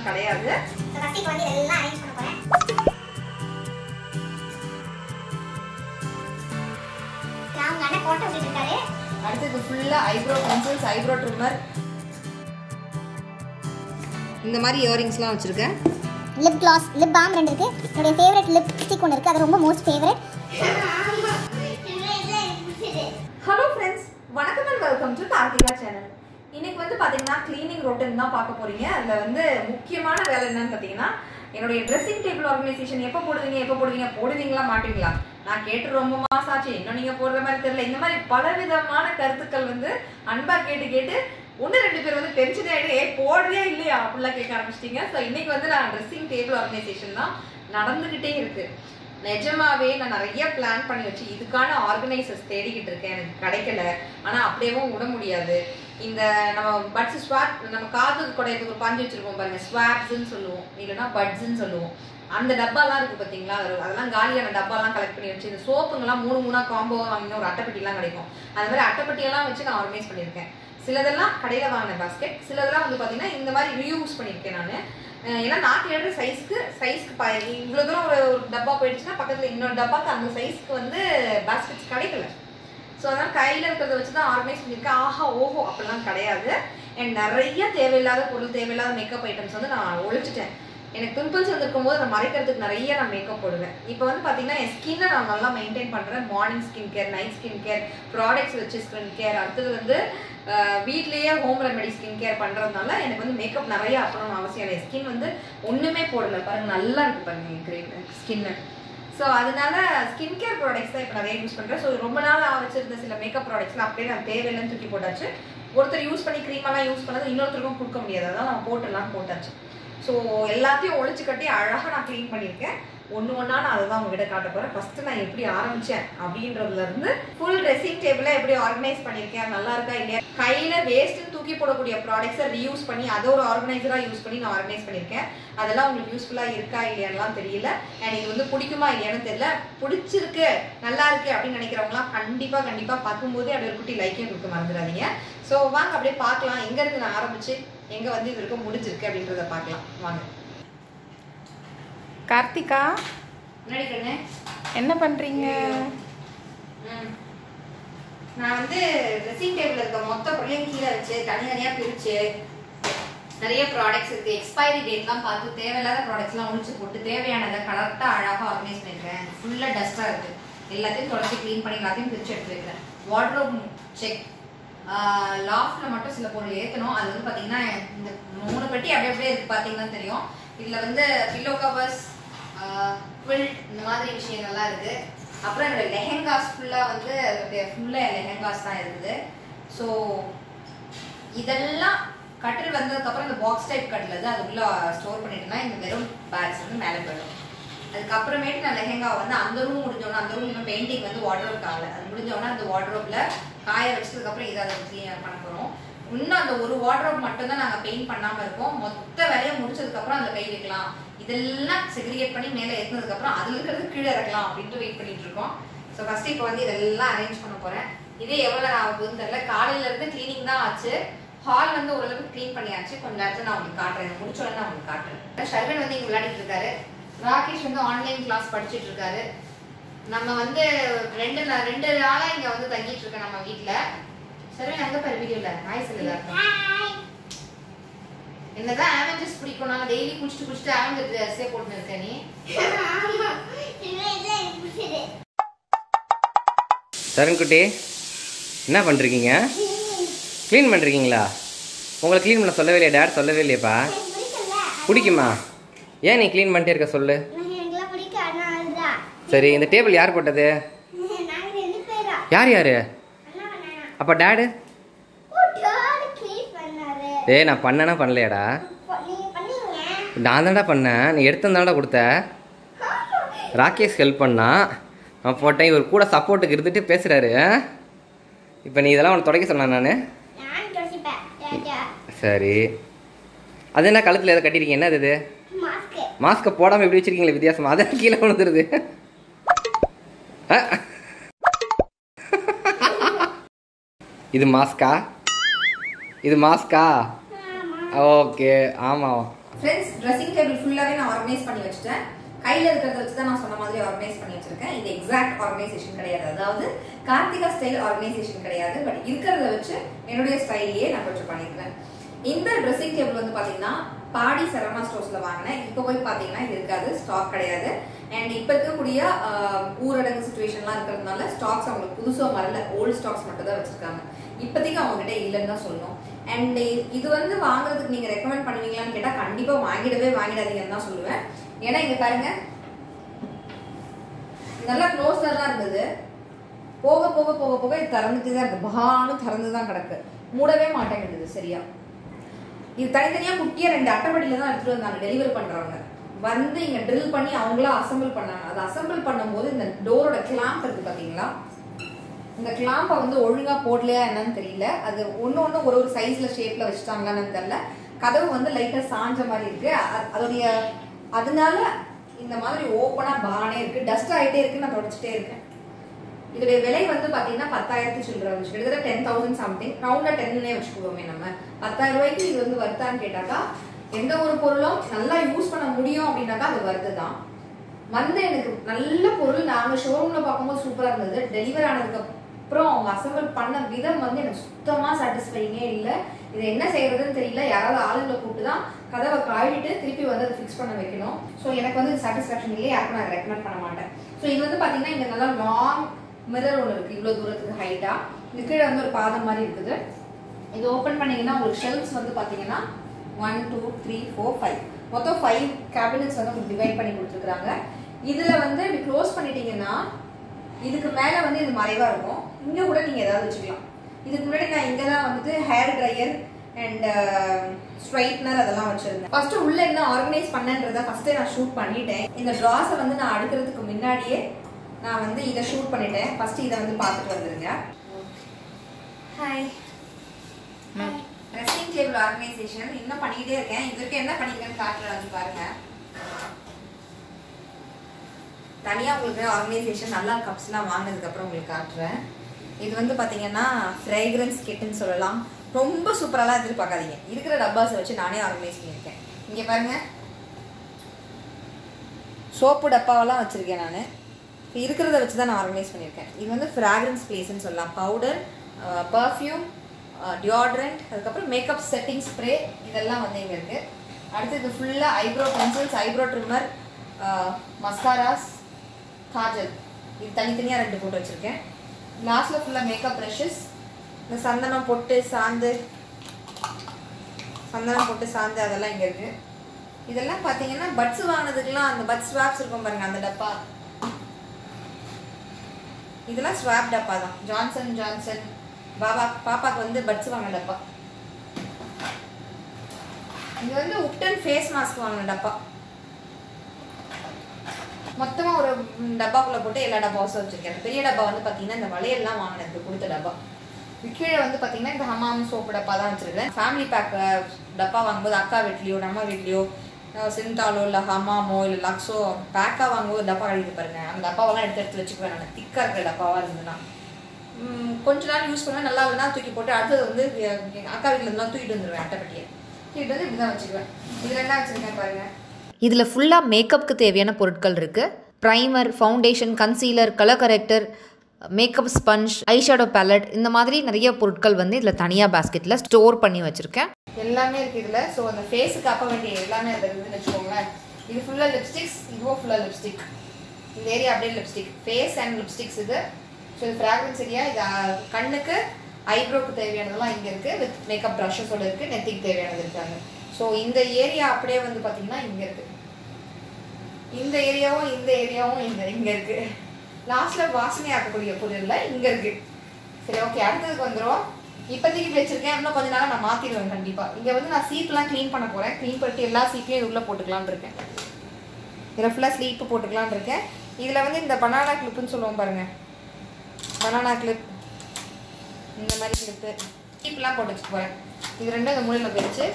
அப்படிலாம் கிடையாது so first இப்போ வந்து இதெல்லாம் அரேஞ்ச் பண்ண போகிறேன் நான் உங்கள் அண்ணன் போட்டோ விட்டுட்டு இருக்காரு அடுத்தது ஃபுல்லா ஐப்ரோ பென்சில்ஸ் ஐப்ரோ ட்ரிம்மர் இந்த மாதிரி இயரிங்ஸ்லாம் வச்சிருக்கேன் லிப் கிளாஸ் லிப் பாம் ரெண்டு இருக்கு என்னுடைய ஃபேவரட் லிப்ஸ்டிக் ஒன்று இருக்கு அது ரொம்ப மோஸ்ட் ஃபேவரட் ஹலோ ஃப்ரெண்ட்ஸ் வணக்கம் and welcome to Karthika channel இன்னைக்கு வந்து பாத்தீங்கன்னா க்ளீனிங் ரொட்டீன் தான் பார்க்க போறீங்க அதுல வந்து முக்கியமான வேலை என்னன்னு பாத்தீங்கன்னா என்னுடைய ட்ரெஸ்ஸிங் டேபிள் ஆர்கனைசேஷன் எப்போ போடுவீங்க எப்போ போடுவீங்க போடுவீங்களா மாட்டீங்களா நான் கேட்டு ரொம்ப மாசம் ஆச்சு இன்னும் நீங்க போடுற மாதிரி தெரியல இந்த மாதிரி பலவிதமான கருத்துக்கள் வந்து அன்பா கேட்டு கேட்டு ஒன்று ரெண்டு பேர் வந்து டென்ஷன் ஆகிடு ஏ போடுறியா இல்லையா அப்படிலாம் கேட்க ஆரம்பிச்சிட்டீங்க ஸோ இன்னைக்கு வந்து நான் ட்ரெஸ்ஸிங் டேபிள் ஆர்கனைசேஷன் தான் நடந்துகிட்டே இருக்கு நிஜமாவே நான் நிறைய பிளான் பண்ணி வச்சு இதுக்கான ஆர்கனைசர்ஸ் தேடிக்கிட்டு இருக்கேன் எனக்கு கிடைக்கல ஆனா அப்படியேவும் விட முடியாது இந்த நம்ம பட்ஸ் ஸ்வாப் நம்ம காதுக்கு குடையத்துக்கு ஒரு பஞ்சு வச்சிருப்போம் பாருங்க ஸ்வாப்ஸ்ன்னு சொல்லுவோம் இல்லைன்னா பட்ஸ்ன்னு சொல்லுவோம் அந்த டப்பாலாம் இருக்கு பாத்தீங்களா அது- அதெல்லாம் காலியான டப்பாலாம் கலெக்ட் பண்ணி வச்சு இந்த சோப்புங்கெல்லாம் மூணு மூணா காம்போ வாங்கினா ஒரு அட்டைப்பெட்டிலாம் கிடைக்கும் அந்த மாதிரி அட்டைப்பெட்டியெல்லாம் வச்சு நான் ஆர்கனைஸ் பண்ணியிருக்கேன் சிலதெல்லாம் கடையில் வாங்கின பாஸ்கெட் சிலதெல்லாம் வந்து பார்த்தீங்கன்னா இந்த மாதிரி ரீயூஸ் பண்ணியிருக்கேன் நான் ஏன்னா நான் தேடுற சைஸ்க்கு சைஸ்க்கு ப இவ்வளோ தூரம் ஒரு ஒரு டப்பா போயிடுச்சுன்னா பக்கத்தில் இன்னொரு டப்பாக்கு அந்த சைஸ்க்கு வந்து பாஸ்கெட்ஸ் கிடைக்கல ஸோ அதனால் கையில் இருக்கிறத வச்சு தான் ஆர்கனைஸ் பண்ணியிருக்கேன் ஆஹா ஓஹோ அப்படிலாம் கிடையாது அண்ட் நிறைய தேவையில்லாத பொருள் தேவையில்லாத மேக்கப் ஐட்டம்ஸ் வந்து நான் ஒழிச்சிட்டேன் எனக்கு பிம்பிள்ஸ் வந்திருக்கும் போது அதை மறைக்கிறதுக்கு நிறைய நான் மேக்கப் போடுவேன் இப்போ வந்து பார்த்தீங்கன்னா என் ஸ்கின்னை நான் நல்லா மெயின்டைன் பண்ணுறேன் morning skin care night skin care products வச்சு ஸ்கின் கேர் அடுத்தது வந்து அஹ், வீட்லயே ஹோம் ரெமெடி ஸ்கின் கேர் பண்ணுறதுனால எனக்கு வந்து மேக்கப் நிறைய அப்பணும் அவசியம் இல்லை ஸ்கின் வந்து ஒன்றுமே போடல பாருங்க நல்லா இருக்கு பாருங்க கிரீன் ஸ்கின்னு ஸோ அதனால ஸ்கின் கேர் ப்ராடக்ட்ஸ் தான் இப்போ நிறைய யூஸ் பண்ணுறேன் ஸோ ரொம்ப நாள் வச்சிருந்த சில மேக்கப் ப்ராடக்ட்ஸ்லாம் அப்படியே நான் தேவையில்லைன்னு தூக்கி போட்டாச்சு ஒருத்தர் யூஸ் பண்ணி க்ரீமெல்லாம் யூஸ் பண்ணது இன்னொருத்தருக்கும் கொடுக்க முடியாது அதான் நான் போட்டுலாம் போட்டாச்சு ஸோ எல்லாத்தையும் ஒழிச்சு கட்டி அழகாக நான் க்ளீன் பண்ணியிருக்கேன் ஒன்று ஒன்றா நான் அதை தான் உங்ககிட்ட காட்ட போகிறேன் ஃபஸ்ட்டு நான் எப்படி ஆரம்பித்தேன் அப்படின்றதுல இருந்து ஃபுல் ட்ரெஸ்ஸிங் டேபிளை எப்படி ஆர்கனைஸ் பண்ணியிருக்கேன் நல்லா இருக்கா இல்லையா கையில் வேஸ்ட்டுன்னு தூக்கி போடக்கூடிய ப்ராடக்ட்ஸை ரீயூஸ் பண்ணி அதை ஒரு ஆர்கனைசராக யூஸ் பண்ணி நான் ஆர்கனைஸ் பண்ணியிருக்கேன் அதெல்லாம் உங்களுக்கு யூஸ்ஃபுல்லாக இருக்கா இல்லையான்லாம் தெரியல அண்ட் இது வந்து பிடிக்குமா இல்லையான்னு தெரியல பிடிச்சிருக்கு நல்லா இருக்கு அப்படின்னு நினைக்கிறவங்களாம் கண்டிப்பாக கண்டிப்பாக பார்க்கும்போதே அப்படியே ஒரு குட்டி லைக்கையும் கொடுக்க மறந்துடாதீங்க ஸோ வாங்க அப்படியே பார்க்கலாம் எங்கேருந்து நான் ஆரம்பிச்சு எங்கே வந்து இது வரைக்கும் முடிஞ்சிருக்கு அப்படின்றத பார்க்கலாம் வாங்க கார்த்திகா முன்னாடி கண்ணு என்ன பண்றீங்க ம். நான் வந்து ட்ரெஸ்ஸிங் டேபிள் இருக்க மொத்த பொருளையும் கீழே வச்சு தனித்தனியாக பிரித்து நிறைய ப்ராடக்ட்ஸ் இருக்கு எக்ஸ்பைரி டேட்லாம் பார்த்து தேவையில்லாத ப்ராடக்ட்ஸ்லாம் ஒழிச்சு போட்டு தேவையானதை கரெக்டாக அழகாக ஆர்கனைஸ் பண்ணிருக்கேன் ஃபுல்லாக டஸ்ட்டாக இருக்கு எல்லாத்தையும் தொடச்சி க்ளீன் பண்ணி எல்லாத்தையும் பிரித்து எடுத்து வைக்கிறேன் வார்ட்ரோப் செக் லாஃப்ட்ல மட்டும் சில பொருள் ஏற்றணும் அது வந்து பார்த்தீங்கன்னா இந்த மூணு பெட்டி அப்படியே அப்படியே இருக்கு பார்த்தீங்கன்னா தெரியும் இதில் வந்து பில்லோ கவர்ஸ் குவில்ட் இந்த மாதிரி விஷயங்கள்லாம் இருக்கு அப்புறம் என்னோட லெஹெங்காஸ் ஃபுல்லாக வந்து ஃபுல்லாக லெஹெங்காஸ் தான் இருக்குது ஸோ இதெல்லாம் கட்டில் வந்ததுக்கப்புறம் இந்த பாக்ஸ் டைப் கட்டில் அது உள்ள ஸ்டோர் பண்ணிட்டேன்னா இந்த வெறும் பேக்ஸ் வந்து மேலே போயிடும் அதுக்கப்புறமேட்டு நான் லெஹெங்கா வந்து அந்த ரூம் முடிஞ்சோன்னா அந்த ரூம் இன்னும் பெயிண்டிங் வந்து வார்ட்ரோப் ஆகல அது முடிஞ்சோன்னா அந்த வார்ட்ரோப்ல காய வச்சதுக்கப்புறம் இதை அதை க்ளீன் பண்ண போகிறோம் இன்னும் அந்த ஒரு வார்ட்ரோப் மட்டும் தான் நாங்கள் பெயிண்ட் பண்ணாமல் இருக்கோம் மொத்த வேலையை முடிச்சதுக்கப்புறம் அதில் கை வைக்கலாம் இதெல்லாம் செக்ரிகேட் பண்ணி மேலே ஏற்றினதுக்கப்புறம் அதில் இருக்கிறது கீழே இறக்கலாம் அப்படின்ட்டு வெயிட் பண்ணிட்டு இருக்கோம் ஸோ ஃபர்ஸ்ட் இப்போ வந்து இதெல்லாம் அரேஞ்ச் பண்ண போகிறேன் இதே எவ்வளோ நேரம் ஆகுதுன்னு தெரியல காலையில இருந்து க்ளீனிங் தான் ஆச்சு ஹால் வந்து ஓரளவுக்கு க்ளீன் பண்ணியாச்சு கொஞ்ச நேரத்தில் நான் உங்களுக்கு காட்டுறேன் இது முடிச்ச உடனே நான் உங்களுக்கு காட்டுறேன் ஷர்வன் வந்து இங்கே விளையாடிட்டு இருக்காரு ராகேஷ் வந்து ஆன்லைன் கிளாஸ் படிச்சிட்டு இருக்காரு நம்ம வந்து ரெண்டு நா- ரெண்டு நாளா இங்க வந்து தங்கிட்டு இருக்கேன் நம்ம வீட்ல ஷர்வன் அங்க பாரு வீடியோல ஹாய் சொல்லு எல்லாருக்கும் என்னதான் ஆவெஞ்சர்ஸ் பிடிக்கும் நான் டெய்லி குடிச்சிட்டு குடிச்சிட்டு ஆவெஞ்சர் ட்ரெஸ்ஸே போட்டுன்னு இருக்க நீ தருண்குட்டி என்ன பண்ணுறீங்க க்ளீன் பண்ணுறீங்களா உங்களை க்ளீன் பண்ண சொல்லவே இல்லையா டேட் சொல்லவே இல்லையாப்பா பிடிக்குமா ஏன் நீ க்ளீன் பண்ணிட்டே இருக்க சொல்லு எனக்குலாம் பிடிக்கும் அண்ணா அதுதான் சரி இந்த டேபிள் யார் போட்டது நாங்க ரெண்டு பேரா யார் யார் அண்ணா பண்ணா அப்போ டேடு கூட்டோடு க்ளீன் பண்ணாரு ஏய் நான் பண்ணனா பண்ணலையாடா இப்போ நீங்க பண்ணீங்க நான் தான்டா பண்ணேன் நீ எடுத்து கொடுத்த ராகேஷ் ஹெல்ப் பண்ணா நான் போட்டேன் இவர் கூட சப்போர்ட்டுக்கு இருந்துட்டு பேசுகிறாரு இப்போ நீ இதெல்லாம் உனக்கு தொடக்க சொன்னேன் நான் நான் யோசிப்பேன் டாடா சரி அது என்ன கழுத்தில் எதை கட்டிருக்கீங்க என்ன இது மாஸ்க் மாஸ்க்கை போடாமல் எப்படி வச்சிருக்கீங்களே வித்தியாசமா அதான் கீழே விழுந்துருது அஹ். இது மாஸ்கா இது மாஸ்கா ஓகே ஆமாம் ஃப்ரெண்ட்ஸ் ட்ரெஸ்ஸிங் டேபிள் ஃபுல்லாவே நான் ஆர்கனைஸ் பண்ணி வச்சுட்டேன் கையில இருக்கிறத வச்சு தான் நான் சொன்ன மாதிரி ஆர்கனைஸ் பண்ணி வச்சிருக்கேன் இது எக்ஸாக்ட் ஆர்கனைசேஷன் கிடையாது அதாவது கார்த்திகா ஸ்டைல் ஆர்கனைசேஷன் கிடையாது பட் இருக்கிறத வச்சு என்னுடைய ஸ்டைலையே நான் கொஞ்சம் பண்ணிருக்கேன் இந்த ட்ரெஸ்ஸிங் டேபிள் வந்து பாத்தீங்கன்னா பாடி சரவணா ஸ்டோர்ஸ்ல வாங்கினேன் இப்போ போய் பாத்தீங்கன்னா இது இருக்காது ஸ்டாக் கிடையாது அண்ட் இப்போ இருக்கக்கூடிய ஆஹ், ஊரடங்கு சுச்சுவேஷன்லாம் இருக்கிறதுனால ஸ்டாக்ஸ் அவங்களுக்கு புதுசாக வரல ஓல்டு ஸ்டாக்ஸ் மட்டும் தான் வச்சிருக்காங்க இப்போதைக்கு அவங்க கிட்ட இல்லைன்னு தான் சொல்லணும் அண்ட் இது வந்து வாங்குறதுக்கு நீங்க ரெக்கமெண்ட் பண்ணுவீங்களான்னு கேட்டா கண்டிப்பா வாங்கிடவே வாங்கிடாதீங்கன்னு தான் சொல்லுவேன் ஏன்னா இங்க பாருங்க நல்லா க்ளோஸ்ல தான் இருந்தது போக போக போக போக இது திறந்துட்டு தான் இருக்கு பகான்னு திறந்து தான் கிடக்கு மூடவே மாட்டேங்குது சரியா இது தனித்தனியா குட்டியா ரெண்டு அட்டைப்படியில தான் எடுத்துட்டு வந்தாங்க டெலிவரி பண்றவங்க வந்து இங்க ட்ரில் பண்ணி அவங்களா அசெம்பிள் பண்ணாங்க அதை அசெம்பிள் பண்ணும்போது இந்த டோரோட கிளாம்ப் இருக்கு பாத்தீங்களா இந்த கிளாம்பை வந்து ஒழுங்கா போடலையா என்னன்னு தெரியல அது ஒண்ணு ஒண்ணு ஒரு ஒரு சைஸ்ல ஷேப்ல வச்சுட்டாங்களான்னு தெரியல கதவு வந்து லைட்டா சாஞ்ச மாதிரி இருக்கு அ- அதோடைய அதனால இந்த மாதிரி ஓப்பனா பானே இருக்கு டஸ்ட் ஆயிட்டே இருக்கு நான் தொடச்சிட்டே இருக்கேன் இதோடைய விலை வந்து பாத்தீங்கன்னா பத்தாயிரத்து சில்லற வந்துச்சு கிட்டத்தட்ட டென் தௌசண்ட் சம்திங் ரவுண்டா டென்னே வச்சுக்குவோமே நம்ம பத்தாயிரம் ரூபாய்க்கு இது வந்து வருதான்னு கேட்டாக்கா எந்த ஒரு பொருளும் நல்லா யூஸ் பண்ண முடியும் அப்படின்னாக்கா அது வருது தான் வந்து எனக்கு நல்ல பொருள் நாங்க ஷோரூம்ல பார்க்கும்போது சூப்பரா இருந்தது டெலிவரி ஆனதுக்கு அப்புறம் அவங்க அசம்பிள் பண்ண விதம் வந்து எனக்கு சுத்தமா சாட்டிஸ்ஃபைங்கே இல்ல இது என்ன செய்யறதுன்னு தெரியல யாராவது ஆளுங்களை கூப்பிட்டு தான் கதவை காயிட்டு திருப்பி வந்து அதை ஃபிக்ஸ் பண்ண வைக்கணும் ஸோ எனக்கு வந்து சாட்டிஸ்ஃபேக்ஷன் இல்லையே யாருக்கும் நான் ரெக்கமெண்ட் பண்ண மாட்டேன் ஸோ இது வந்து பாத்தீங்கன்னா இங்க நல்லா லாங் மிரர் ஒன்று இருக்கு இவ்வளவு தூரத்துக்கு ஹைட்டா இது கீழே வந்து ஒரு பாதம் மாதிரி இருக்குது இது ஓபன் பண்ணீங்கன்னா உங்களுக்கு ஷெல்ஃப்ஸ் வந்து பாத்தீங்கன்னா one two three four five மொத்தம் ஃபைவ் கேபினட்ஸ் வந்து உங்களுக்கு டிவைட் பண்ணி கொடுத்துருக்காங்க இதுல வந்து இப்படி க்ளோஸ் பண்ணிட்டீங்கன்னா இதுக்கு மேல வந்து இது மறைவா இருக்கும் இங்க கூட நீங்க ஏதாவது வச்சுக்கலாம் இதுக்கு முன்னாடி நான் இங்க தான் வந்துட்டு ஹேர் ட்ரையர் அண்ட் ஸ்ட்ரைட்னர் அதெல்லாம் வச்சிருந்தேன் ஃபர்ஸ்ட் உள்ள என்ன ஆர்கனைஸ் பண்ணன்றத ஃபர்ஸ்டே நான் ஷூட் பண்ணிட்டேன் இந்த ட்ராஸை வந்து நான் அடுக்கிறதுக்கு முன்னாடியே நான் வந்து இதை ஷூட் பண்ணிட்டேன் ஃபர்ஸ்ட் இதை வந்து பார்த்துட்டு வந்துருங்க ஹாய் ட்ரெஸ்ஸிங் டேபிள் ஆர்கனைசேஷன் இன்னும் பண்ணிக்கிட்டே இருக்கேன் இதற்கு என்ன பண்ணிருக்கேன்னு காட்டுறேன் வந்து பாருங்க தனியா உங்களுக்கு ஆர்கனைசேஷன் நல்லா கப்ஸ்லாம் வாங்கினதுக்கு அப்புறம் உங்களுக்கு காட்டுறேன் இது வந்து பாத்தீங்கன்னா ஃப்ரேக்ரன்ஸ் கிட்னு சொல்லலாம் ரொம்ப சூப்பராலாம் எதிர்பார்க்காதீங்க இருக்கிற டப்பாஸை வச்சு நானே ஆர்கனைஸ் பண்ணியிருக்கேன் இங்க பாருங்க சோப்பு டப்பாவெல்லாம் வச்சிருக்கேன் நான் இருக்கிறத வச்சு தான் நான் ஆர்கனைஸ் பண்ணியிருக்கேன் இது வந்து ஃப்ராக்ரன்ஸ் பிளேஸ்னு சொல்லலாம் பவுடர் பர்ஃப்யூம் டியோட்ரண்ட் அதுக்கப்புறம் மேக்கப் செட்டிங் ஸ்ப்ரே இதெல்லாம் வந்து இங்கே இருக்குது அடுத்து இது ஃபுல்லாக eyebrow pencils eyebrow trimmer mascaras kajal இது தனித்தனியாக ரெண்டு போட்டு வச்சுருக்கேன் லாஸ்ட்டில் ஃபுல்லாக மேக்கப் ப்ரஷஸ் இந்த சந்தனம் பொட்டு சாந்து சந்தனம் போட்டு சாந்து அதெல்லாம் இங்கே இருக்குது இதெல்லாம் பார்த்தீங்கன்னா பட்ஸ் வாங்கினதுக்கெல்லாம் அந்த பட்ஸ் ஸ்வாப்ஸ் இருக்கும் பாருங்க அந்த டப்பா இதெல்லாம் ஸ்வாப் டப்பா தான் ஜான்சன் ஜான்சன் பாபா பாப்பாக்கு வந்து பட்ஸ் வாங்கின டப்பா இது வந்து உப்டன் ஃபேஸ் மாஸ்க் வாங்கின டப்பா மொத்தமா ஒரு ம், டப்பாக்குள்ள போட்டு எல்லா டப்பாவும் வச்சிருக்கேன் பெரிய டப்பா வந்து பாத்தீங்கன்னா இந்த வளையல்லாம் வாங்கினதுக்கு கொடுத்த டப்பா இது கீழே வந்து பாத்தீங்கன்னா இந்த ஹமாம் சோப்பு டப்பா தான் வச்சிருக்கேன் ஃபேமிலி பேக் டப்பா வாங்கும்போது அக்கா வீட்லயோ நம்ம வீட்லயோ அஹ், சிந்தாலோ இல்லை ஹமாமோ இல்லை லக்ஸோ பேக்காக வாங்கும்போது டப்பா கிடைக்குது பாருங்க அந்த டப்பாவெல்லாம் எடுத்து எடுத்து வச்சுக்குவேன் நான் திக்காக இருக்கிற டப்பாவாக இருந்ததுன்னா ம், கொஞ்ச நாள் யூஸ் பண்ணுவேன் நல்லா இருந்தால் தூக்கி போட்டு அடுத்தது வந்து எ- எங்க அக்கா வீட்டில் இருந்தால் தூக்கிட்டு வந்துடுவேன் அட்டைப்பட்டியை தூக்கிட்டு வந்து இப்படி தான் வச்சுக்குவேன் இதில் என்ன வச்சுருக்கேன் பாருங்க இதில் ஃபுல்லாக மேக்கப்புக்கு தேவையான பொருட்கள் இருக்குது primer foundation concealer colour corrector makeup sponge eyeshadow palette இந்த மாதிரி நிறைய பொருட்கள் வந்து இதில் தனியாக பேஸ்கெட்டில் ஸ்டோர் பண்ணி வச்சுருக்கேன் எல்லாமே இருக்கு இதுல ஸோ அந்த ஃபேஸுக்கு அப்ப வேண்டிய எல்லாமே அதில் இருக்குன்னு வச்சுக்கோங்களேன் இது ஃபுல்லாக லிப்ஸ்டிக்ஸ் இதுவும் ஃபுல்லாக லிப்ஸ்டிக் இந்த ஏரியா அப்படியே லிப்ஸ்டிக் ஃபேஸ் அண்ட் லிப்ஸ்டிக்ஸ் இது ஸோ இது ஃப்ராக்ரன்ஸ் ஏரியா இது அஹ், கண்ணுக்கு ஐப்ரோக்கு தேவையானதெல்லாம் இங்கே இருக்கு வித் மேக்கப் ப்ரஷஸோட இருக்கு நெத்திக்கு தேவையானது இருக்காங்க ஸோ இந்த ஏரியா அப்படியே வந்து பார்த்தீங்கன்னா இங்கே இருக்கு இந்த ஏரியாவும் இந்த ஏரியாவும் இந்த இங்கே இருக்கு லாஸ்ட்ல வாசனை ஆக்கக்கூடிய பொருள்ல இங்கே இருக்கு சரி ஓகே அடுத்ததுக்கு வந்துருவோம் இப்போதைக்கு இப்படி வச்சிருக்கேன் இன்னும் கொஞ்ச நாள் நான் மாத்திடுவேன் கண்டிப்பா இங்க வந்து நான் சீப்லாம் க்ளீன் பண்ண போறேன் க்ளீன் பண்ணிட்டு எல்லா சீப்லையும் இது உள்ள போட்டுக்கலாம்னு இருக்கேன் இதில் ஃபுல்லாக ஸ்லீப்பு போட்டுக்கலாம்னு இருக்கேன் இதில் வந்து இந்த பனானா கிளிப்புன்னு சொல்லுவோம் பாருங்க பனானா கிளிப் இந்த மாதிரி கிளிப்பு ஸ்லீப்லாம் போட்டு வச்சுக்க போகிறேன் இது ரெண்டும் இந்த மூலையில் போயிடுச்சு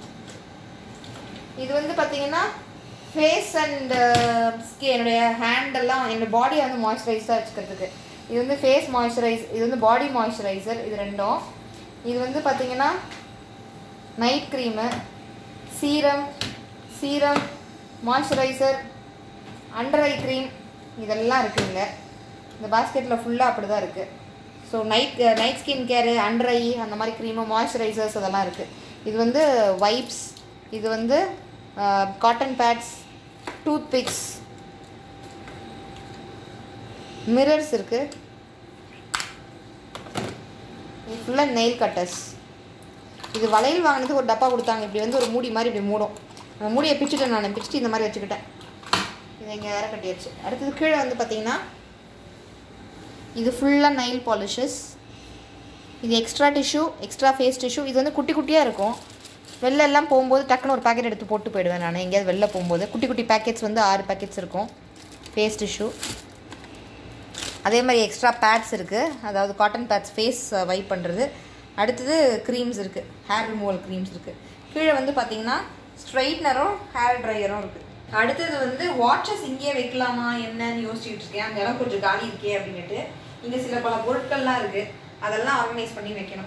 இது வந்து பார்த்தீங்கன்னா ஃபேஸ் அண்ட் ஸ்கி என்னுடைய ஹேண்ட் எல்லாம் என்னோட பாடியை வந்து மாய்ஸ்சரைஸாக வச்சுக்கிறதுக்கு இது வந்து ஃபேஸ் மாய்ஸ்சரைஸ் இது வந்து பாடி மாய்ஸ்சரைசர் இது ரெண்டும் இது வந்து பார்த்தீங்கன்னா night cream serum serum moisturiser under eye cream இதெல்லாம் இருக்குங்க இந்த பாஸ்கெட்டில் ஃபுல்லாக அப்படி தான் இருக்குது so night night skin care under eye அந்த மாதிரி க்ரீமு மாய்ஸ்சரைசர்ஸ் அதெல்லாம் இருக்குது இது வந்து வைப்ஸ் இது வந்து cotton pads toothpicks mirrors இருக்குது இது ஃபுல்லாக நெயில் கட்டர்ஸ் இது வளையல் வாங்கினதுக்கு ஒரு டப்பா கொடுத்தாங்க இப்படி வந்து ஒரு மூடி மாதிரி இப்படி மூடும் அந்த மூடியை பிச்சுட்டேன் நான் பிச்சுட்டு இந்த மாதிரி வச்சுக்கிட்டேன் இதை இங்கே வேற கட்டியாச்சு அடுத்தது கீழே வந்து பார்த்தீங்கன்னா இது ஃபுல்லாக நைல் பாலிஷஸ் இது extra tissue extra face tissue இது வந்து குட்டி குட்டியாக இருக்கும் வெளில எல்லாம் போகும்போது டக்குன்னு ஒரு பேக்கெட் எடுத்து போட்டு போயிடுவேன் நான் எங்கேயாவது வெளில போகும்போது குட்டி குட்டி பேக்கெட்ஸ் வந்து ஆறு பேக்கெட்ஸ் இருக்கும் ஃபேஸ் டிஷ்யூ அதே மாதிரி எக்ஸ்ட்ரா பேட்ஸ் இருக்குது அதாவது காட்டன் பேட்ஸ் ஃபேஸ் வைப் பண்ணுறது அடுத்தது க்ரீம்ஸ் இருக்குது ஹேர் ரிமூவல் க்ரீம்ஸ் இருக்குது கீழே வந்து பார்த்தீங்கன்னா ஸ்ட்ரைட்னரும் ஹேர் ட்ரையரும் இருக்குது அடுத்தது வந்து வாட்சஸ் இங்கேயே வைக்கலாமா என்னன்னு யோசிச்சுட்டு இருக்கேன் அந்த இடம் கொஞ்சம் காலி இருக்கே அப்படின்னுட்டு இங்கே சில பல பொருட்கள்லாம் இருக்குது அதெல்லாம் ஆர்கனைஸ் பண்ணி வைக்கணும்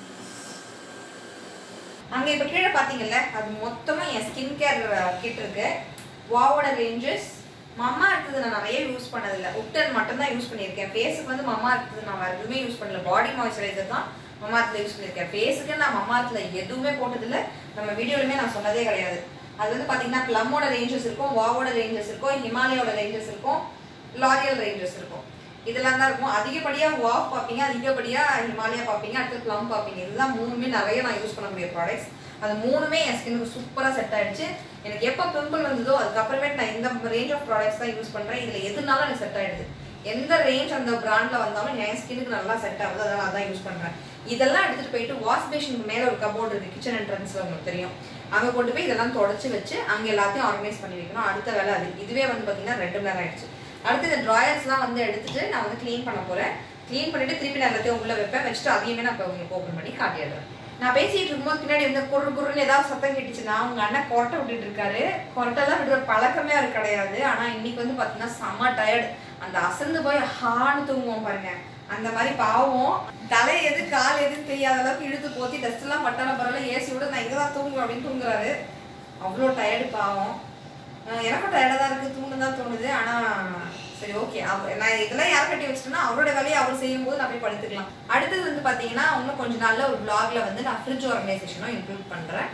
அங்கே இப்போ கீழே பார்த்தீங்கல்ல அது மொத்தமாக என் ஸ்கின் கேர் கிட் இருக்கு வாவோட ரேஞ்சஸ் மம்மா எடுத்தது நான் நிறைய யூஸ் பண்ணதில்லை உப்டன் மட்டும் தான் யூஸ் பண்ணியிருக்கேன் ஃபேஸுக்கு வந்து மம்மா எடுத்தது நான் வேறு எதுவுமே யூஸ் பண்ணல பாடி மாய்ஸ்சரைசர் தான் மம்மா இடத்துல யூஸ் பண்ணியிருக்கேன் ஃபேஸுக்கு நான் மம்மா இடத்துல எதுவுமே போட்டதில்லை நம்ம வீடியோலுமே நான் சொன்னதே கிடையாது அது வந்து பார்த்தீங்கன்னா ப்ளம்மோட ரேஞ்சஸ் இருக்கும் வாவோட ரேஞ்சஸ் இருக்கும் ஹிமாலயோட ரேஞ்சஸ் இருக்கும் லாரியல் ரேஞ்சஸ் இருக்கும் இதெல்லாம் தான் இருக்கும் அதிகப்படியாக வாவ் பார்ப்பீங்க அதிகப்படியாக ஹிமாலயா பார்ப்பீங்க அடுத்து ப்ளம் பார்ப்பீங்க இதுதான் மூணுமே நிறைய நான் யூஸ் பண்ணக்கூடிய ப்ராடக்ட்ஸ் அது மூணுமே என் ஸ்கின்னுக்கு சூப்பராக செட் ஆயிடுச்சு எனக்கு எப்போ பிம்பிள் வந்ததோ அதுக்கப்புறமேட்டு நான் இந்த ரேஞ்ச் ஆஃப் ப்ராடக்ட்ஸ் தான் யூஸ் பண்ணுறேன் இதில் எதுனாலும் எனக்கு செட் ஆயிடுது எந்த ரேஞ்ச் அந்த பிராண்டில் வந்தாலும் என் ஸ்கின்னுக்கு நல்லா செட் ஆகுது அதனால அதான் யூஸ் பண்ணுறேன் இதெல்லாம் எடுத்துகிட்டு போயிட்டு வாஷ் பேஷனுக்கு மேலே ஒரு கபோர்டு இருக்குது கிச்சன் என்ட்ரன்ஸில் உங்களுக்கு தெரியும் அங்கே கொண்டு போய் இதெல்லாம் தொடச்சி வச்சு அங்கே எல்லாத்தையும் ஆர்கனைஸ் பண்ணி வைக்கணும் அடுத்த வேலை அது இதுவே வந்து பார்த்தீங்கன்னா ரெண்டு மணி நேரம் ஆயிடுச்சு அடுத்து இந்த ட்ராயர்ஸ்லாம் வந்து எடுத்துட்டு நான் வந்து க்ளீன் பண்ண போகிறேன் க்ளீன் பண்ணிட்டு திருப்பி நான் எல்லாத்தையும் உள்ள வைப்பேன் வச்சுட்டு அதையுமே நான் இப்போ உங்களுக்கு ஓப்பன் பண்ணி காட்டிடுறேன் நான் பேசிட்டு இருக்கும்போது பின்னாடி வந்து குரு குருன்னு ஏதாவது சத்தம் கேட்டுச்சுன்னா உங்க அண்ணன் கொரட்டை விட்டுட்டு இருக்காரு கொரட்டெல்லாம் விடுற பழக்கமே அவருக்கு கிடையாது ஆனா இன்னைக்கு வந்து பாத்தீங்கன்னா செம்ம டயர்டு அந்த அசந்து போய் ஹான்னு தூங்குவோம் பாருங்க அந்த மாதிரி பாவம் தலை எது கால் எதுன்னு தெரியாத அளவுக்கு இழுத்து போத்தி டஸ்ட் எல்லாம் பட்டாலும் பரவாயில்ல ஏசி விட நான் இங்க தான் தூங்குவேன் அப்படின்னு தூங்குறாரு அவ்வளோ டயர்டு பாவம் அஹ் எனக்கும் டயர்டாக தான் இருக்குது தூணு தான் தோணுது ஆனால் சரி ஓகே அவர் நான் இதெல்லாம் யார் கட்டி வச்சிட்டேன்னா அவரோட வேலையை அவர் செய்யும்போது நான் போய் படுத்துக்கலாம் அடுத்தது வந்து பார்த்தீங்கன்னா இன்னும் கொஞ்ச நாள்ல ஒரு vlogல வந்து நான் ஃப்ரிட்ஜ் ஆர்கனைசேஷனும் இன்க்ளூட் பண்ணுறேன்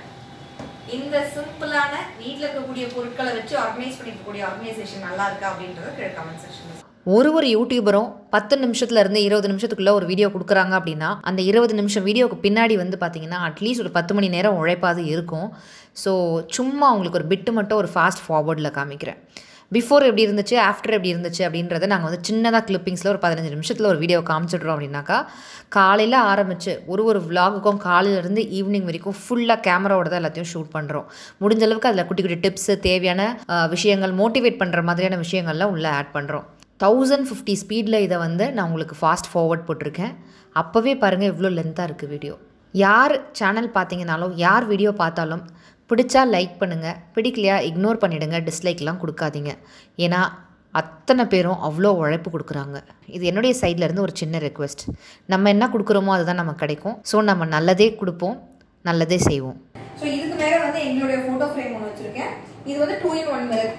இந்த சிம்பிளான வீட்டில் இருக்கக்கூடிய பொருட்களை வச்சு ஆர்கனைஸ் பண்ணிருக்கக்கூடிய ஆர்கனைசேஷன் நல்லா இருக்கா அப்படின்றத கீழே கமெண்ட் செக்ஷன் ஒரு ஒரு யூடியூபரும் பத்து நிமிஷத்துல இருந்து இருபது நிமிஷத்துக்குள்ள ஒரு வீடியோ கொடுக்குறாங்க அப்படின்னா அந்த இருபது நிமிஷம் வீடியோக்கு பின்னாடி வந்து பார்த்தீங்கன்னா அட்லீஸ்ட் ஒரு பத்து மணி நேரம் உழைப்பாது இருக்கும் ஸோ சும்மா உங்களுக்கு ஒரு பிட்டு மட்டும் ஒரு ஃபாஸ்ட் ஃபார்வர்டில் காமிக்கிறேன் பிஃபோர் எப்படி இருந்துச்சு ஆஃப்டர் எப்படி இருந்துச்சு அப்படின்றத நாங்கள் வந்து சின்னதாக கிளிப்பிங்ஸில் ஒரு பதினஞ்சு நிமிஷத்தில் ஒரு வீடியோ காமிச்சிடுறோம் அப்படின்னாக்கா காலையில் ஆரம்பித்து ஒரு ஒரு விலாகுக்கும் காலையிலேருந்து ஈவினிங் வரைக்கும் ஃபுல்லாக கேமராவோட தான் எல்லாத்தையும் ஷூட் பண்ணுறோம் முடிஞ்ச அளவுக்கு அதில் குட்டி குட்டி டிப்ஸு தேவையான அஹ், விஷயங்கள் மோட்டிவேட் பண்ணுற மாதிரியான விஷயங்கள்லாம் உள்ளே ஆட் பண்ணுறோம் தௌசண்ட் ஃபிஃப்டி ஸ்பீடில் இதை வந்து நான் உங்களுக்கு ஃபாஸ்ட் ஃபார்வர்ட் போட்டிருக்கேன் அப்போவே பாருங்கள் இவ்வளோ லென்த்தாக இருக்குது வீடியோ யார் சேனல் பார்த்தீங்கனாலும் யார் வீடியோ பார்த்தாலும் பிடிச்சா லைக் பண்ணுங்கள் பிடிக்கலையா இக்னோர் பண்ணிவிடுங்க டிஸ்லைக்லாம் கொடுக்காதீங்க ஏன்னா அத்தனை பேரும் அவ்வளோ உழைப்பு கொடுக்குறாங்க இது என்னுடைய சைடில் இருந்து ஒரு சின்ன ரெக்வெஸ்ட் நம்ம என்ன கொடுக்குறோமோ அதுதான் நமக்கு கிடைக்கும் ஸோ நம்ம நல்லதே கொடுப்போம் நல்லதே செய்வோம் ஸோ இதுக்கு மேலே வந்து எங்களுடைய ஃபோட்டோ ஃப்ரேம் ஒன்று வச்சிருக்கேன் இது வந்து டூ இன் ஒன் மிரர்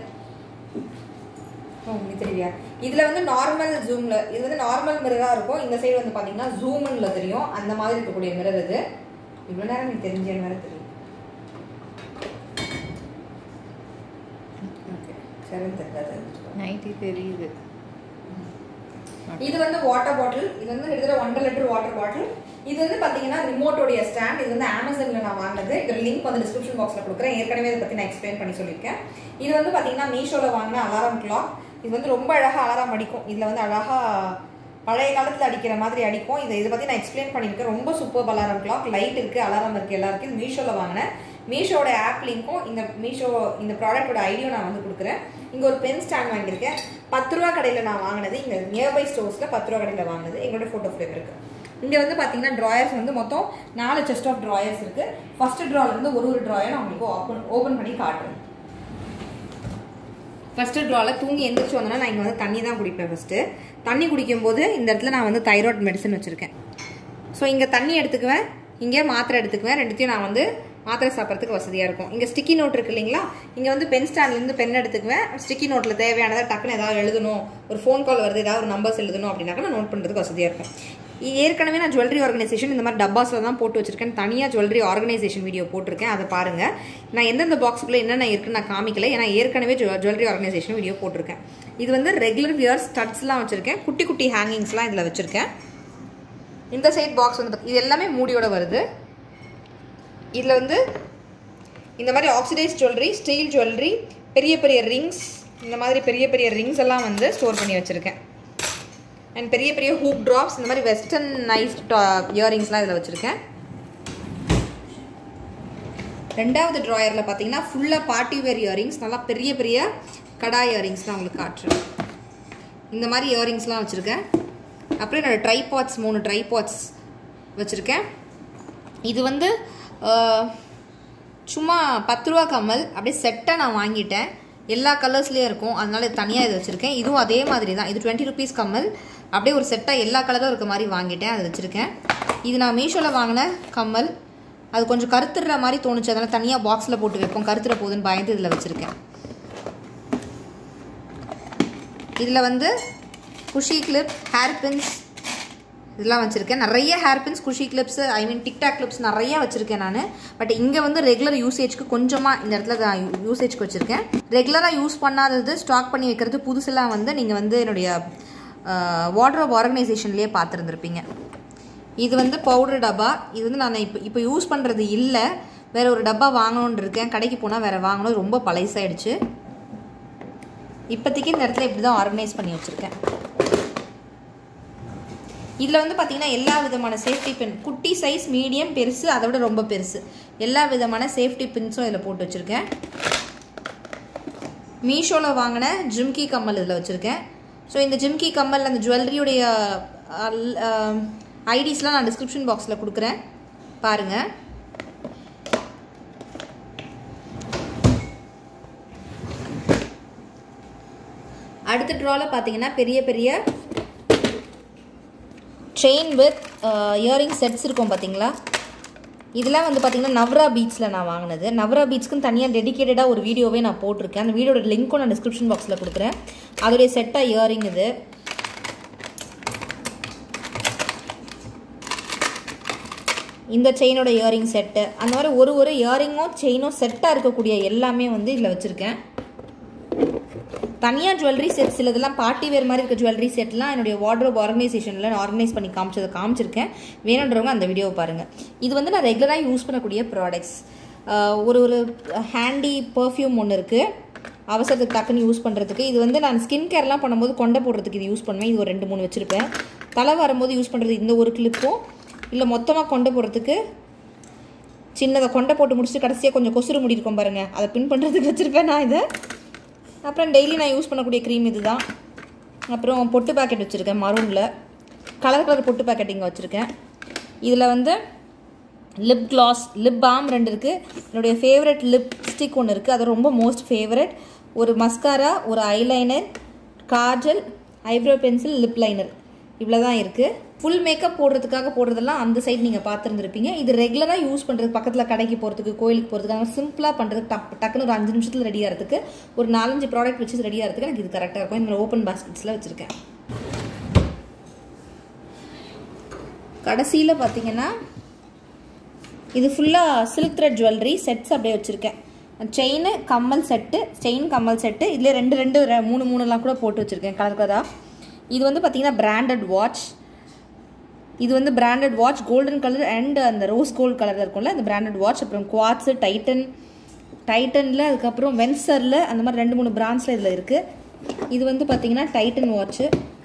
உங்களுக்கு தெரியலையா இதுல வந்து நார்மல் ஜூம்ல இது வந்து நார்மல் மிரரா இருக்கும் இந்த சைடு வந்து பாத்தீங்கன்னா ஜூம்ல தெரியும் அந்த மாதிரி இருக்கக்கூடிய மிரர் இது இவ்வளவு நேரம் எனக்கு தெரிஞ்ச வேற தெரியும் Okay. சரி தெரியாது நைட்டி தெரியுது இது வந்து வாட்டர் பாட்டில் இது வந்து கிட்டத்தட்ட ஒன்றரை லிட்டர் வாட்டர் பாட்டில் இது வந்து பாத்தீங்கன்னா ரிமோட்டோடைய ஸ்டாண்ட் இது வந்து அமேசான்ல நான் வாங்கினது இதோட லிங்க் வந்து டிஸ்கிரிப்ஷன் பாக்ஸ்ல கொடுக்குறேன் ஏற்கனவே இதை பத்தி நான் எக்ஸ்பிளைன் பண்ணி சொல்லியிருக்கேன் இது வந்து பாத்தீங்கன்னா மீஷோல வாங்கின அலாரம் கிளாக் இது வந்து ரொம்ப அழகா அலாரம் அடிக்கும் இதுல வந்து அழகா பழைய காலத்துல அடிக்கிற மாதிரி அடிக்கும் இதை இதை பத்தி நான் எக்ஸ்பிளைன் பண்ணியிருக்கேன் ரொம்ப சூப்பர் அலாரம் கிளாக் லைட் இருக்கு அலாரம் இருக்கு எல்லாருக்கும் இது மீஷோல வாங்கினேன் மீஷோட ஆப் லிங்க்கும் இந்த மீஷோ இந்த ப்ராடக்ட்டோட ஐடியும் நான் வந்து கொடுக்குறேன் இங்க ஒரு பென் ஸ்டாண்ட் வாங்கியிருக்கேன் பத்து ரூபா கடையில் நான் வாங்கினது இங்க நியர்பை ஸ்டோர்ஸில் பத்து ரூபா கடையில் வாங்கினது எங்களோட ஃபோட்டோ ஃப்ரேம் இருக்கு இங்க வந்து பாத்தீங்கன்னா ட்ராயர்ஸ் வந்து மொத்தம் நாலு செஸ்ட் ஆஃப் ட்ராயர்ஸ் இருக்கு ஃபர்ஸ்ட் ட்ரால இருந்து ஒரு ஒரு ட்ராயர் நான் உங்களுக்கு ஓப்பன் ஓப்பன் பண்ணி காட்டுறேன் ஃபர்ஸ்ட் ட்ராவில் தூங்கி எந்திரிச்சு வந்தோன்னா நான் இங்கே வந்து தண்ணி தான் குடிப்பேன் ஃபஸ்ட்டு தண்ணி குடிக்கும்போது இந்த இடத்துல நான் வந்து தைராய்டு மெடிசன் வச்சுருக்கேன் ஸோ இங்கே தண்ணி எடுத்துக்குவேன் இங்கே மாத்திரை எடுத்துக்குவேன் ரெண்டுத்தையும் நான் வந்து மாத்திரை சாப்பிட்றதுக்கு வசதியாக இருக்கும் இங்கே ஸ்டிக்கி நோட் இருக்கு இல்லைங்களா இங்கே வந்து பென் ஸ்டாண்ட்லேருந்து பென் எடுத்துக்குவேன் ஸ்டிக்கி நோட்டில் தேவையானதை டக்குன்னு ஏதாவது எழுதணும் ஒரு ஃபோன் கால் வருது ஏதாவது ஒரு நம்பர்ஸ் எழுதணும் அப்படின்னாக்க நான் நோட் பண்ணுறதுக்கு வசதியாக இருக்கும் இ- ஏற்கனவே நான் ஜுவல்லரி ஆர்கனைசேஷன் இந்த மாதிரி டப்பாஸில் தான் போட்டு வச்சிருக்கேன் தனியாக ஜுவல்லரி ஆர்கனைசேஷன் வீடியோ போட்டிருக்கேன் அதை பாருங்கள் நான் எந்தெந்த பாக்ஸுக்குள்ளே என்னென்ன இருக்குன்னு நான் காமிக்கல ஏன்னா ஏற்கனவே ஜுவல்லரி ஆர்கனைசேஷன் வீடியோ போட்டிருக்கேன் இது வந்து ரெகுலர் வியர் ஸ்டட்ஸ்லாம் வச்சுருக்கேன் குட்டி குட்டி ஹேங்கிங்ஸ்லாம் இதில் வச்சுருக்கேன் இந்த சைட் பாக்ஸ் வந்து பாத்தி- இது எல்லாமே மூடியோட வருது இதில் வந்து இந்த மாதிரி ஆக்சிடைஸ் ஜுவல்லரி ஸ்டீல் ஜுவல்லரி பெரிய பெரிய ரிங்ஸ் இந்த மாதிரி பெரிய பெரிய ரிங்ஸ் எல்லாம் வந்து ஸ்டோர் பண்ணி வச்சுருக்கேன் அண்ட் பெரிய பெரிய ஹூப் ட்ராப்ஸ் இந்த மாதிரி வெஸ்டர்ன் நைஸ் இயரிங்ஸ்லாம் இதில் வச்சுருக்கேன் ரெண்டாவது ட்ராயரில் பார்த்தீங்கன்னா ஃபுல்லாக பார்ட்டி வேர் இயரிங்ஸ் நல்லா பெரிய பெரிய கடா இயரிங்ஸ் தான் உங்களுக்கு காட்டுறேன் இந்த மாதிரி இயரிங்ஸ்லாம் வச்சுருக்கேன் அப்புறம் என்னோட ட்ரைபாட்ஸ் மூணு ட்ரைபாட்ஸ் வச்சுருக்கேன் இது வந்து ஆஹ், சும்மா பத்து ரூபா கம்மல் அப்படியே செட்டாக நான் வாங்கிட்டேன் எல்லா கலர்ஸ்லேயும் இருக்கும் அதனால தனியாக இது வச்சுருக்கேன் இதுவும் அதே மாதிரி தான் இது டுவெண்ட்டி ருபீஸ் கம்மல் அப்படியே ஒரு செட்டாக எல்லா கலரும் இருக்க மாதிரி வாங்கிட்டேன் அதை வச்சுருக்கேன் இது நான் மீஷோவில் வாங்கின கம்மல் அது கொஞ்சம் கருத்துடுற மாதிரி தோணுச்சு அதனால் தனியாக பாக்ஸில் போட்டு வைப்போம் கருத்துற போகுதுன்னு பயந்து இதில் வச்சுருக்கேன் இதில் வந்து குஷி கிளிப் ஹேர் பின்ஸ் இதெல்லாம் வச்சுருக்கேன் நிறைய ஹேர் பின்ஸ் குஷி clips I mean TikTok clips நிறைய வச்சுருக்கேன் நான் பட் இங்கே வந்து ரெகுலர் யூசேஜ்க்கு கொஞ்சமாக இந்த இடத்துல நான் யூசேஜ்க்கு வச்சுருக்கேன் ரெகுலராக யூஸ் பண்ணாதது ஸ்டாக் பண்ணி வைக்கிறது புதுசெல்லாம் வந்து நீங்கள் வந்து என்னுடைய வாட்ரோப் ஆர்கனைசேஷன்லேயே பார்த்துருந்துருப்பீங்க இது வந்து பவுடர் டப்பா இது வந்து நான் இப்போ இப்போ யூஸ் பண்ணுறது இல்லை வேற ஒரு டப்பா வாங்கணும்னு இருக்கேன் கடைக்கு போனால் வேற வாங்கணும் ரொம்ப பழசாயிடுச்சு இப்போதைக்கு இந்த இடத்துல இப்படி தான் ஆர்கனைஸ் பண்ணி வச்சுருக்கேன் இதில் வந்து பார்த்தீங்கன்னா எல்லா விதமான சேஃப்டி பின் குட்டி சைஸ் மீடியம் பெருசு அதை விட ரொம்ப பெருசு எல்லா விதமான சேஃப்டி பின்ஸும் இதில் போட்டு வச்சுருக்கேன் மீஷோவில் வாங்கின ஜிம்கி கம்மல் இதில் வச்சுருக்கேன் ஸோ இந்த ஜிம்கி கம்மல் அந்த ஜுவல்லரியுடைய ஐடிஸ்லாம் நான் டிஸ்கிரிப்ஷன் பாக்ஸில் கொடுக்குறேன் பாருங்கள் அடுத்த ட்ராவில் பார்த்தீங்கன்னா பெரிய பெரிய செயின் வித் இயரிங் செட்ஸ் இருக்கும் பார்த்தீங்களா இதெல்லாம் வந்து பார்த்தீங்கன்னா நவ்ரா பீட்ஸில் நான் வாங்கினது நவ்ரா பீட்ஸ்க்குன்னு தனியாக டெடிகேட்டடாக ஒரு வீடியோவே நான் போட்டிருக்கேன் அந்த வீடியோட லிங்க்கும் நான் டிஸ்கிரிப்ஷன் பாக்ஸில் கொடுக்குறேன் அதோடைய செட்டாக இயரிங் இது இந்த செயினோட இயரிங் செட்டு அந்த மாதிரி ஒரு ஒரு இயரிங்கும் செயினும் செட்டாக இருக்கக்கூடிய எல்லாமே வந்து இதில் வச்சுருக்கேன் தனியாக ஜுவல்லரி செட் சிலதெல்லாம் பார்ட்டி வேர் மாதிரி இருக்க ஜுவல்லரி செட்லாம் என்னுடைய வார்ட்ரோப் ஆர்கனைசேஷனில் நான் ஆர்கனைஸ் பண்ணி காமிச்சதை காமிச்சிருக்கேன் வேணுன்றவங்க அந்த வீடியோவை பாருங்கள் இது வந்து நான் ரெகுலராக யூஸ் பண்ணக்கூடிய ப்ராடக்ட்ஸ் ஒரு ஒரு ஹேண்டி பர்ஃப்யூம் ஒன்று இருக்குது அவசரத்துக்கு டக்குன்னு யூஸ் பண்ணுறதுக்கு இது வந்து நான் ஸ்கின் கேர்லாம் பண்ணும்போது கொண்டை போடுறதுக்கு இது யூஸ் பண்ணுவேன் இது ஒரு ரெண்டு மூணு வச்சுருப்பேன் தலை வரும்போது யூஸ் பண்ணுறது இந்த ஒரு கிளிப்பும் இல்லை மொத்தமாக கொண்டை போடுறதுக்கு சின்னதை கொண்டை போட்டு முடிச்சுட்டு கடைசியாக கொஞ்சம் கொசுறு முடி இருக்கும் பாருங்கள் அதை பின் பண்ணுறதுக்கு வச்சுருப்பேன் நான் இதை அப்புறம் டெய்லி நான் யூஸ் பண்ணக்கூடிய க்ரீம் இதுதான் அப்புறம் பொட்டு பாக்கெட் வச்சுருக்கேன் மரூனில் கலர் கலர் பொட்டு பாக்கெட் இங்கே வச்சுருக்கேன் இதில் வந்து லிப் கிளாஸ் லிப் பாம் ரெண்டு இருக்குது என்னுடைய ஃபேவரட் லிப் ஸ்டிக் ஒன்று இருக்குது அது ரொம்ப மோஸ்ட் ஃபேவரட் ஒரு மஸ்காரா ஒரு eyeliner kajal eyebrow pencil lip liner இவ்வளோ தான் இருக்குது ஃபுல் மேக்கப் போடுறதுக்காக போடுறதெல்லாம் அந்த சைடு நீங்கள் பார்த்துருந்துருப்பீங்க இது ரெகுலராக யூஸ் பண்ணுறது பக்கத்தில் கடைக்கு போகிறதுக்கு கோயிலுக்கு போகிறதுக்காக சிம்பிளாக பண்ணுறதுக்கு டக் டக்குன்னு ஒரு அஞ்சு நிமிஷத்தில் ரெடி ஆகிறதுக்கு ஒரு நாலஞ்சு ப்ராடக்ட் வச்சு ரெடி ஆகிறதுக்கு எனக்கு இது கரெக்டாக இருக்கும் இந்த ஓப்பன் பாஸ்கெட்ஸில் வச்சுருக்கேன் கடைசியில் பார்த்தீங்கன்னா இது ஃபுல்லாக சில்க் த்ரெட் ஜுவல்லரி செட்ஸ் அப்படியே வச்சுருக்கேன் செயின் கம்மல் செட்டு செயின் கம்மல் செட்டு இதில் ரெண்டு ரெண்டு ரெ- மூணு மூணுலாம் கூட போட்டு வச்சுருக்கேன் கலர் கலராக இது வந்து பார்த்தீங்கன்னா பிராண்டட் வாட்ச் இது வந்து branded watch golden colour and அந்த ரோஸ் கோல்ட் கலரில் இருக்கும்ல அந்த பிராண்டட் வாட்ச் அப்புறம் குவாட்ஸு டைட்டன் டைட்டனில் அதுக்கப்புறம் வென்சரில் அந்த மாதிரி ரெண்டு மூணு பிராண்ட்ஸில் இதில் இருக்குது இது வந்து பார்த்தீங்கன்னா டைட்டன் வாட்ச்சு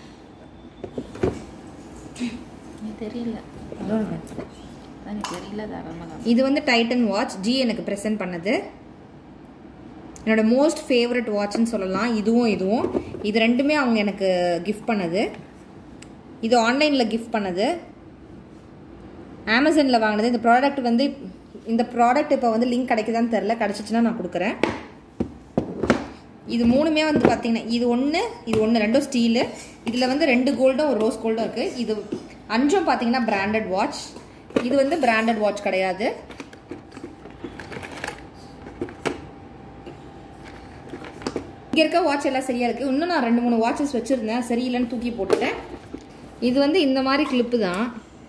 தெரியல எனக்கு தெரியல தாராளமாக இது வந்து டைட்டன் வாட்ச் ஜி எனக்கு ப்ரெசென்ட் பண்ணது என்னோட மோஸ்ட் ஃபேவரட் வாட்ச்னு சொல்லலாம் இதுவும் இதுவும் இது ரெண்டுமே அவங்க எனக்கு கிஃப்ட் பண்ணது இது ஆன்லைனில் கிஃப்ட் பண்ணது அமேசானில் வாங்கினது இந்த ப்ராடக்ட் வந்து இந்த ப்ராடக்ட் இப்போ வந்து லிங்க் கிடைக்குதான்னு தெரில கிடச்சிச்சின்னா நான் கொடுக்குறேன் இது மூணுமே வந்து பார்த்தீங்கன்னா இது ஒன்று இது ஒன்று ரெண்டும் ஸ்டீலு இதில் வந்து ரெண்டு கோல்டும் ஒரு ரோஸ் கோல்டும் இருக்குது இது அஞ்சும் பார்த்தீங்கன்னா பிராண்டட் வாட்ச் இது வந்து பிராண்டட் வாட்ச் கிடையாது இங்கே இருக்க வாட்ச் எல்லாம் சரியாக இருக்குது இன்னும் நான் ரெண்டு மூணு வாட்சஸ் வச்சுருந்தேன் சரியில்லைன்னு தூக்கி போட்டுட்டேன் இது வந்து இந்த மாதிரி கிளிப்பு தான்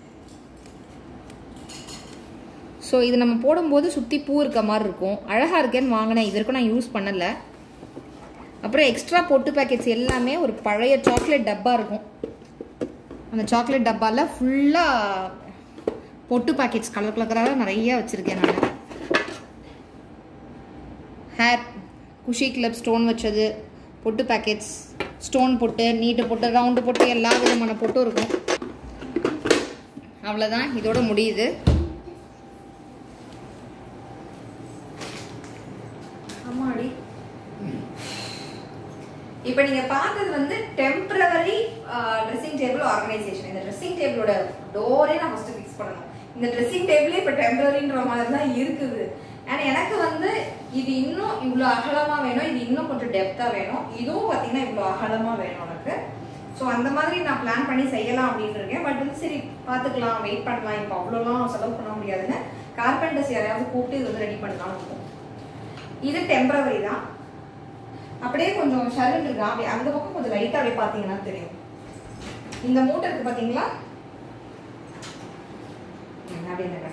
ஸோ இது நம்ம போடும்போது சுற்றி பூ இருக்க மாதிரி இருக்கும் அழகாக இருக்கேன்னு வாங்கினேன் இது வரைக்கும் நான் யூஸ் பண்ணலை அப்புறம் எக்ஸ்ட்ரா பொட்டு பேக்கெட்ஸ் எல்லாமே ஒரு பழைய சாக்லேட் டப்பா இருக்கும் அந்த சாக்லேட் டப்பாவில் ஃபுல்லாக பொட்டு பேக்கெட்ஸ் கலர் கலராக நிறைய வச்சுருக்கேன் நான் ஹேர் குஷி கிளப் ஸ்டோன் வச்சது பொட்டு பேக்கெட்ஸ் ஸ்டோன் பொட்டு நீட்டு பொட்டு ரவுண்டு பொட்டு எல்லா விதமான பொட்டும் இருக்கும் அவ்வளோதான் இதோட முடியுது ஆமாடி இப்போ நீங்க பார்த்தது வந்து டெம்பரவரி ட்ரெஸ்ஸிங் டேபிள் ஆர்கனைசேஷன் இந்த ட்ரெஸ்ஸிங் டேபிளோட டோரே நான் ஃபர்ஸ்ட் ஃபிக்ஸ் பண்ணணும் இந்த ட்ரெஸ்ஸிங் டேபிளே இப்போ டெம்பரரின்ற மாதிரி தான் இருக்குது அண்ட் எனக்கு வந்து இது இன்னும் இவ்வளோ அகலமா வேணும் இது இன்னும் கொஞ்சம் டெப்த்தா வேணும் இதுவும் பார்த்தீங்கன்னா இவ்வளோ அகலமா வேணும் எனக்கு ஸோ அந்த மாதிரி நான் பிளான் பண்ணி செய்யலாம் அப்படின்னு இருக்கேன் பட் வந்து சரி பார்த்துக்கலாம் வெயிட் பண்ணலாம் இப்போ அவ்வளோலாம் செலவு பண்ண முடியாதுன்னு கார்பெண்டர்ஸ் யாரையாவது கூப்பிட்டு இது வந்து ரெடி பண்ணலாம் இருக்கும் இது டெம்பரவரி தான் அப்படியே கொஞ்சம் ஷர்ட் இருக்கு அப்படியே அந்த பக்கம் கொஞ்சம் லைட்டா அப்படியே பாத்தீங்கன்னா தெரியும் இந்த மூட்டை இருக்கு பாத்தீங்களா ம், அப்படியே நிக்கிறேன்.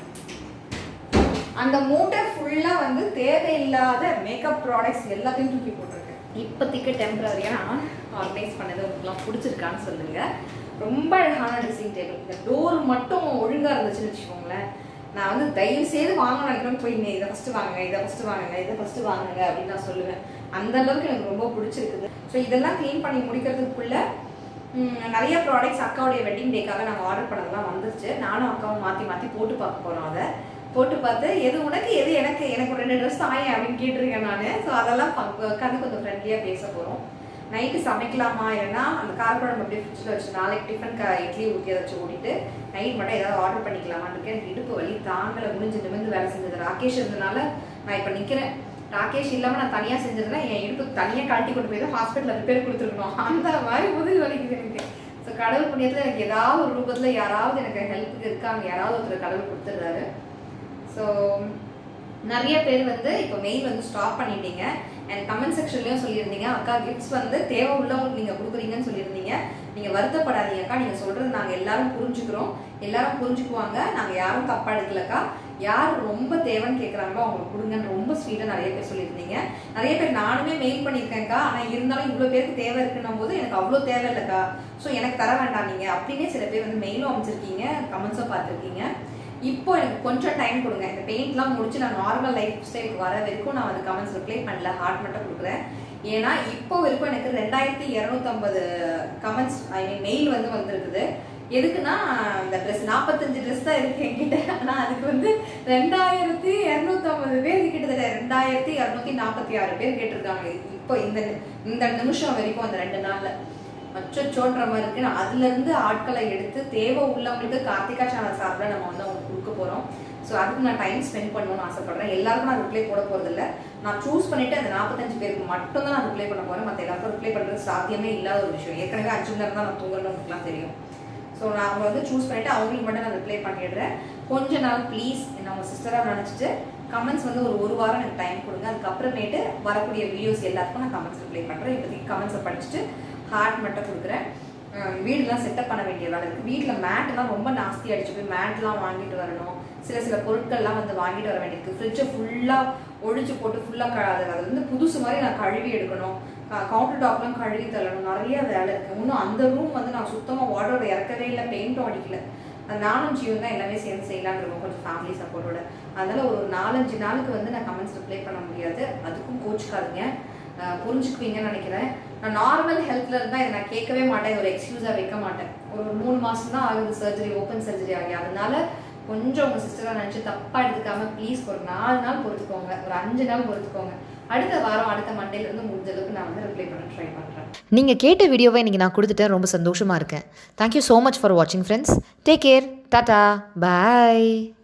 அந்த மூட்டை ஃபுல்லா வந்து தேவையில்லாத மேக்கப் ப்ராடக்ட்ஸ் எல்லாத்தையும் தூக்கி போட்டிருக்கேன் இப்போதைக்கு டெம்பரரியா ஆர்கனைஸ் பண்ணது உங்களுக்குலாம் பிடிச்சிருக்கான்னு சொல்லுங்க ரொம்ப அழகான ட்ரெஸ்ஸிங் டேபிள் இந்த டோர் மட்டும் ஒழுங்கா இருந்துச்சுன்னு வச்சுக்கோங்களேன் நான் வந்து தயவு செய்து வாங்க நினைக்கிறேன் போய் நீ இதை ஃபர்ஸ்ட் வாங்குங்க இதை ஃபர்ஸ்ட் வாங்குங்க இதை ஃபர்ஸ்ட் வாங்குங்க அப்படின்னு நான் சொல்லுவேன் அந்த அளவுக்கு எனக்கு ரொம்ப பிடிச்சிருக்குது ஸோ இதெல்லாம் க்ளீன் பண்ணி முடிக்கிறதுக்குள்ள ம், நிறைய ப்ராடக்ட்ஸ் அக்காவுடைய வெட்டிங் டேக்காக நாங்கள் ஆர்டர் பண்ணதெல்லாம் வந்துருச்சு நானும் அக்காவும் மாற்றி மாற்றி போட்டு பார்க்க போகிறோம் அதை போட்டு பார்த்து எது உனக்கு எது எனக்கு எனக்கு ஒரு ரெண்டு ட்ரெஸ் ஆயே அப்படின்னு கேட்டிருக்கேன் நான் ஸோ அதெல்லாம் பங்கு- உட்காந்து கொஞ்சம் ஃப்ரெண்ட்லியாக பேச போகிறோம் நைட்டு சமைக்கலாமா இல்லைன்னா அந்த கார் குழம்பு அப்படியே ஃப்ரிட்ஜில் வச்சு நாளைக்கு டிஃபன் க இட்லி ஊற்றி அதை வச்சு ஓடிட்டு நைட் மட்டும் ஏதாவது ஆர்டர் பண்ணிக்கலாமான்னு இருக்கேன் எனக்கு இடுப்பு வலி தாங்கலை முடிஞ்சு நிமிர்ந்து வேலை செஞ்சது ராகேஷ் இருந்தனால நான் இப்போ நிற்கிறேன் ராகேஷ் இல்லாமல் நான் தனியாக செஞ்சிருந்தா என் இடுப்பு தனியாக கழட்டி கொண்டு போய் தான் ஹாஸ்பிட்டலில் ரிப்பேர் கொடுத்துருக்கணும் அந்த மாதிரி முதுகு வலிக்குது எனக்கு ஸோ கடவுள் புண்ணியத்தில் எனக்கு ஏதாவது ஒரு ரூபத்தில் யாராவது எனக்கு ஹெல்ப்புக்கு இருக்காங்க யாராவது ஒருத்தர் கடவுள் கொடுத்துட்றாரு ஸோ நிறைய பேர் வந்து இப்போ மெயில் வந்து ஸ்டாப் பண்ணிட்டீங்க அண்ட் கமெண்ட் செக்ஷன்லயும் சொல்லியிருந்தீங்க அக்கா கிஃப்ட்ஸ் வந்து தேவை உள்ளவங்களுக்கு நீங்க கொடுக்குறீங்கன்னு சொல்லியிருந்தீங்க நீங்க வருத்தப்படாதீங்க அக்கா நீங்க சொல்றது நாங்க எல்லாரும் புரிஞ்சுக்கிறோம் எல்லாரும் புரிஞ்சுக்குவாங்க நாங்க யாரும் தப்பா எடுக்கலக்கா யார் ரொம்ப தேவைன்னு கேட்குறாங்களோ அவங்களுக்கு கொடுங்கன்னு ரொம்ப ஸ்வீட்டாக நிறைய பேர் சொல்லியிருந்தீங்க நிறைய பேர் நானுமே மெயில் பண்ணியிருக்கேன்க்கா ஆனால் இருந்தாலும் இவ்வளோ பேருக்கு தேவை இருக்குன்னும் போது எனக்கு அவ்வளோ தேவை இல்லைக்கா ஸோ எனக்கு தர வேண்டாம் நீங்கள் அப்படின்னே சில பேர் வந்து மெயிலும் அமைச்சிருக்கீங்க கமெண்ட்ஸும் பார்த்துருக்கீங்க இப்போ எனக்கு கொஞ்சம் டைம் கொடுங்க இந்த பெயிண்ட்லாம் முடிச்சு நான் நார்மல் லைஃப் ஸ்டைலுக்கு வர வரைக்கும் நான் வந்து கமெண்ட்ஸ் ரிப்ளை பண்ணல ஹார்ட் மட்டும் கொடுக்குறேன் ஏன்னா இப்போ வரைக்கும் எனக்கு ரெண்டாயிரத்தி இரநூத்தம்பது கமெண்ட்ஸ் ஐ மீன் மெயில் வந்து வந்திருக்குது எதுக்குன்னா இந்த ட்ரெஸ் நாற்பத்தஞ்சு ட்ரெஸ் தான் இருக்கு என்கிட்ட ஆனால் அதுக்கு வந்து ரெண்டாயிரத்தி இரநூத்தம்பது பேர் கிட்டத்தட்ட ரெண்டாயிரத்தி இரநூத்தி நாற்பத்தி ஆறு பேர் கேட்டிருக்காங்க இப்போ இந்த இந்த நிமிஷம் வரைக்கும் அந்த ரெண்டு நாள்ல அச்சோன்ற மாதிரி இருக்கு நான் அதுல இருந்து ஆட்களை எடுத்து தேவை உள்ளவங்களுக்கு கார்த்திகா சேனல் சார்பில் நம்ம வந்து அவங்களுக்கு கொடுக்க போறோம் ஸோ அதுக்கு நான் டைம் ஸ்பெண்ட் பண்ணணும்னு ஆசைப்படுறேன் எல்லாருக்கும் நான் ரிப்ளை போட போறது இல்ல நான் சூஸ் பண்ணிட்டு அந்த நாற்பத்தஞ்சு பேருக்கு மட்டும் தான் நான் ரிப்ளை பண்ண போறேன் மற்ற எல்லாருக்கும் ரிப்ளை பண்றது சாத்தியமே இல்லாத ஒரு விஷயம் ஏற்கனவே அஞ்சு மணி நேரம் தான் நான் தூங்கணும்னுக்குலாம் தெரியும் ஸோ நான் அவங்க வந்து சூஸ் பண்ணிட்டு அவங்களுக்கு மட்டும் நான் ரிப்ளை பண்ணிடுறேன் கொஞ்ச நாள் ப்ளீஸ் என்ன உங்க சிஸ்டராக நினச்சிட்டு கமெண்ட்ஸ் வந்து ஒரு ஒரு வாரம் எனக்கு டைம் கொடுங்க அதுக்கப்புறமேட்டு வரக்கூடிய வீடியோஸ் எல்லாத்துக்கும் நான் கமெண்ட்ஸ் ரிப்ளை பண்ணுறேன் இப்போதைக்கு கமெண்ட்ஸை படிச்சுட்டு ஹார்ட் மட்டும் கொடுக்குறேன் அஹ் வீடுலாம் செட்டப் பண்ண வேண்டிய வேலை இருக்குது வீட்டில் மேட்லாம் ரொம்ப நாஸ்தி அடிச்சு போய் மேட்லாம் வாங்கிட்டு வரணும் சில சில பொருட்கள்லாம் வந்து வாங்கிட்டு வர வேண்டியிருக்கு ஃப்ரிட்ஜை ஃபுல்லாக ஒழிச்சு போட்டு ஃபுல்லாக க அது அது வந்து புதுசு மாதிரி நான் கழுவி எடுக்கணும் கவுண்டர் டாப்லாம் கழுவி தள்ளணும் நிறைய வேலை இருக்குது இன்னும் அந்த ரூம் வந்து நான் சுத்தமாக வாட்டரோட இறக்கவே இல்லை பெயிண்ட்டும் அடிக்கல அது நானும் ஜியோ தான் எல்லாமே சேர்ந்து செய்யலாம்னு இருக்கோம் கொஞ்சம் ஃபேமிலி சப்போர்ட்டோட அதனால ஒரு நாலஞ்சு நாளுக்கு வந்து நான் கமெண்ட்ஸ் ரிப்ளை பண்ண முடியாது அதுக்கும் கோச்சுக்காதீங்க அஹ் புரிஞ்சுக்குவீங்கன்னு நினைக்கிறேன் நான் நார்மல் ஹெல்த்ல இருந்தா இதை நான் கேட்கவே மாட்டேன் இது ஒரு எக்ஸ்கியூஸா வைக்க மாட்டேன் ஒரு ஒரு மூணு மாசம் தான் ஆகுது சர்ஜரி ஓப்பன் சர்ஜரி ஆகி அதனால கொஞ்சம் உங்க சிஸ்டரா நினைச்சு தப்பா எடுத்துக்காம ப்ளீஸ் ஒரு நாலு நாள் பொறுத்துக்கோங்க ஒரு அஞ்சு நாள் பொறுத்துக்கோங்க அடுத்த வாரம் அடுத்த மண்டேல இருந்து முடிஞ்ச அளவுக்கு நான் வந்து ரிப்ளை பண்ண ட்ரை பண்றேன் நீங்கள் கேட்ட வீடியோவை இன்றைக்கி நான் கொடுத்துட்டேன் ரொம்ப சந்தோஷமாக இருக்கேன் தேங்க்யூ ஸோ மச் ஃபார் வாட்சிங் ஃப்ரெண்ட்ஸ் டேக் கேர் டாட்டா பாய்